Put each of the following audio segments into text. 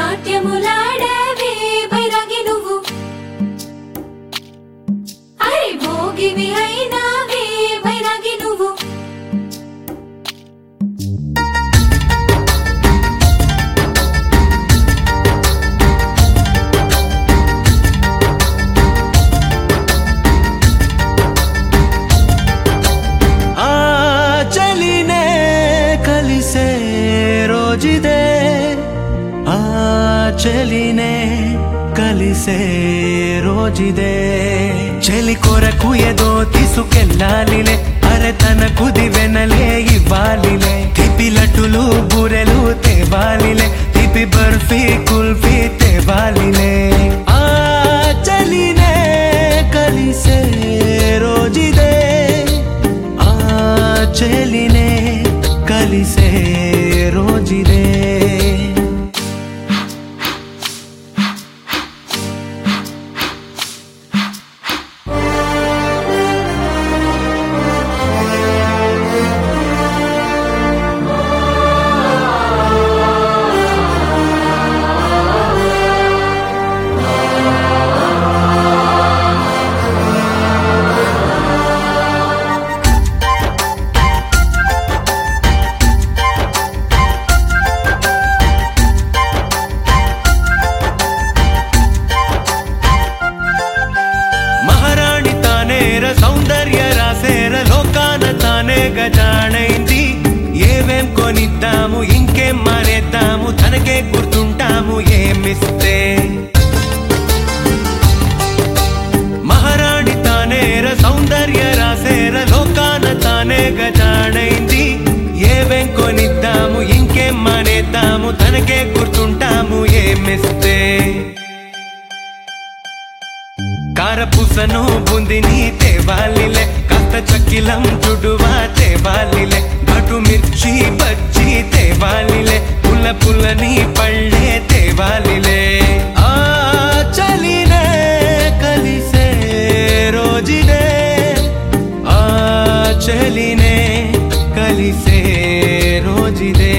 నాట్యములాడవే బైరాగి నువ్వు అరే భోగివి అయినావే బైరాగి నువ్వు ಆ ಚಲಿನೇ ಕಲಿಸೆ ರೋಜಿದೆ ಆ ಚಲಿನೇ కలిసే రోజుదే చెలి కొరకు ఏదో తీసుకెళ్ళాలిలే అరే తన కుది వెనలే ఇవ్వాలిలే తిపి లడ్డులు బూరెలు తేవాలిలే తిపి బర్ఫీ కుల్ఫీ తేవాలిలే ఆ చలినే కలిసే రోజుదే ఆ చెలినే కలిసే రోజుదే మహారాణి తానేర సౌందర్య రాసేర లోకాన తానే గజాణైంది ఏవేం కొనిద్దాము ఇంకేం మానేద్దాము తనకే గుర్తుంటాము ఏమిస్తే మహారాణి తానేర సౌందర్య రాసేర లోకాన తానే గజాణైంది ఏవేం కొనిద్దాము ఇంకేం మానేద్దాము తనకే గుర్తుంటాము ఏమిస్తే కారపూసను బుందిని తేవాలిలే కాస్త చక్కిలం చుడువా తేవాలిలే ఘటు మిర్చి బజ్జి తేవాలిలే పుల్ల పుల్లని పళ్ళే తేవాలిలే ఆ చలినే కలిసే రోజుడే ఆ చలినే కలిసే రోజుదే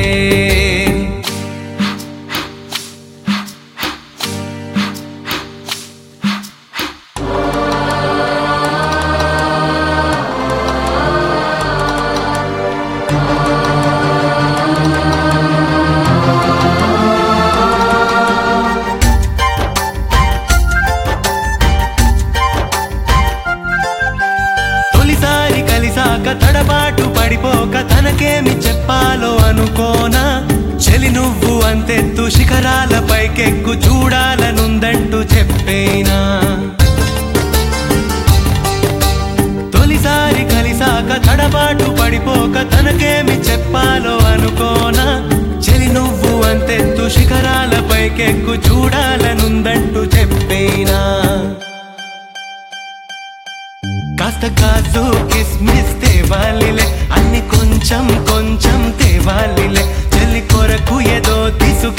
తొలిసారి కలిసాక తడబాటు పడిపోక తనకేమి చెప్పాలో అనుకోనా చెలి నువ్వు అంతెత్తు శిఖరాల పైకెక్కు చూడాలనుందంటూ చెప్పేనా తొలిసారి కలిసాక తడబాటు పడిపోక తనకేమి చెప్పాలో అనుకోనా చెలి నువ్వు అంతెత్తు శిఖరాల పైకెక్కు చూడాలనుందంటూ చెప్పేనా కాస్త కాజు కిస్మిస్ తేవాలిలే అన్ని కొంచెం కొంచెం తేవాలిలే చెల్లి కొరకు ఏదో తీసుకు